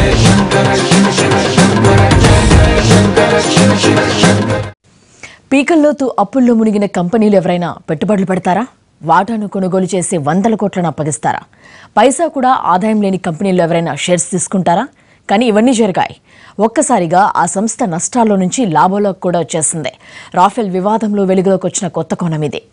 పీకల్లోతు అప్పుల్లో మునిగిన కంపెనీలు ఎవరైనా పెట్టుబడులు పెడతారా వాటాను కొనుగోలు చేసి వందల కోట్లను అప్పగిస్తారా పైసా కూడా ఆదాయం లేని కంపెనీలు ఎవరైనా షేర్స్ తీసుకుంటారా కానీ ఇవన్నీ జరిగాయి ఒక్కసారిగా ఆ సంస్థ నష్టాల్లో నుంచి లాభంలోకి కూడా వచ్చేసింది రాఫెల్ వివాదంలో వెలుగులోకి వచ్చిన కొత్త కోణం ఇది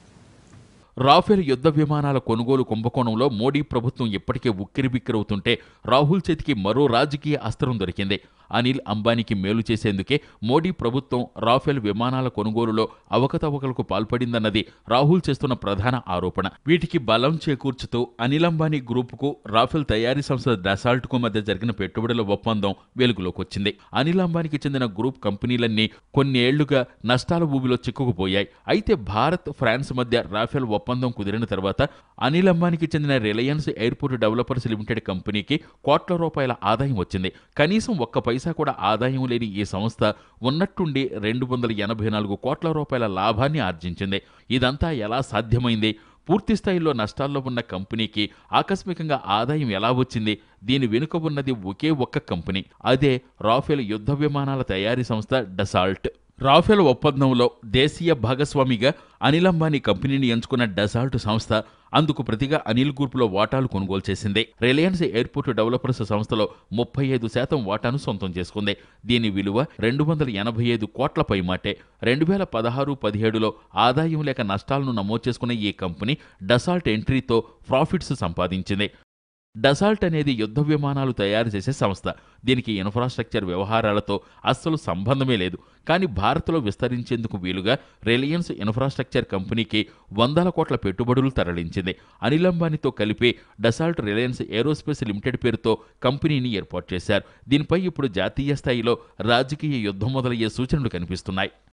రాఫెల్ యుద్ధ విమానాల కొనుగోలు కుంభకోణంలో మోడీ ప్రభుత్వం ఇప్పటికే ఉక్కిరిబిక్కిరవుతుంటే రాహుల్ చేతికి మరో రాజకీయ అస్త్రం దొరికింది అనిల్ అంబానీకి మేలు చేసేందుకే మోడీ ప్రభుత్వం రాఫెల్ విమానాల కొనుగోలులో అవకతవకలకు పాల్పడిందన్నది రాహుల్ చేస్తున్న ప్రధాన ఆరోపణ వీటికి బలం చేకూర్చుతూ అనిల్ అంబానీ గ్రూపుకు రాఫెల్ తయారీ సంస్థ డసాల్ట్కు మధ్య జరిగిన పెట్టుబడుల ఒప్పందం వెలుగులోకి వచ్చింది అనిల్ అంబానీకి చెందిన గ్రూప్ కంపెనీలన్నీ కొన్నేళ్లుగా నష్టాల ఊబిలో చిక్కుకుపోయాయి అయితే భారత్ ఫ్రాన్స్ మధ్య రాఫెల్ ఒప్పందం కుదిరిన తర్వాత అనిల్ అంబానీకి చెందిన రిలయన్స్ ఎయిర్పోర్ట్ డెవలపర్స్ లిమిటెడ్ కంపెనీకి కోట్ల రూపాయల ఆదాయం వచ్చింది కనీసం ఒక్క పైసా కూడా ఆదాయం లేని ఈ సంస్థ ఉన్నట్టుండి రెండు వందల ఎనభై నాలుగు కోట్ల రూపాయల లాభాన్ని ఆర్జించింది ఇదంతా ఎలా సాధ్యమైంది పూర్తి స్థాయిలో నష్టాల్లో ఉన్న కంపెనీకి ఆకస్మికంగా ఆదాయం ఎలా వచ్చింది దీని వెనుక ఉన్నది ఒకే ఒక్క కంపెనీ అదే రాఫెల్ యుద్ధ విమానాల తయారీ సంస్థ డసాల్ట్ రాఫెల్ ఒప్పందంలో దేశీయ భాగస్వామిగా అనిల్ అంబానీ కంపెనీని ఎంచుకున్న డసాల్ట్ సంస్థ అందుకు ప్రతిగా అనిల్ గ్రూపులో వాటాలు కొనుగోలు చేసింది రిలయన్స్ ఎయిర్పోర్ట్ డెవలపర్స్ సంస్థలో ముప్పై ఐదు శాతం వాటాను సొంతం చేసుకుంది దీని విలువ రెండు వందల ఎనభై ఐదు కోట్ల పైమాటే రెండు వేల పదహారు పదిహేడులో ఆదాయం లేక నష్టాలను నమోదు చేసుకున్న ఈ కంపెనీ డసాల్ట్ ఎంట్రీతో ప్రాఫిట్స్ సంపాదించింది డసాల్ట్ అనేది యుద్ధ విమానాలు తయారు చేసే సంస్థ దీనికి ఇన్ఫ్రాస్ట్రక్చర్ వ్యవహారాలతో అస్సలు సంబంధమే లేదు కానీ భారత్లో విస్తరించేందుకు వీలుగా రిలయన్స్ ఇన్ఫ్రాస్ట్రక్చర్ కంపెనీకి వందల కోట్ల పెట్టుబడులు తరలించింది అనిల్ అంబానీతో కలిపి డసాల్ట్ రిలయన్స్ ఏరోస్పేస్ లిమిటెడ్ పేరుతో కంపెనీని ఏర్పాటు చేశారు దీనిపై ఇప్పుడు జాతీయ స్థాయిలో రాజకీయ యుద్ధం మొదలయ్యే సూచనలు కనిపిస్తున్నాయి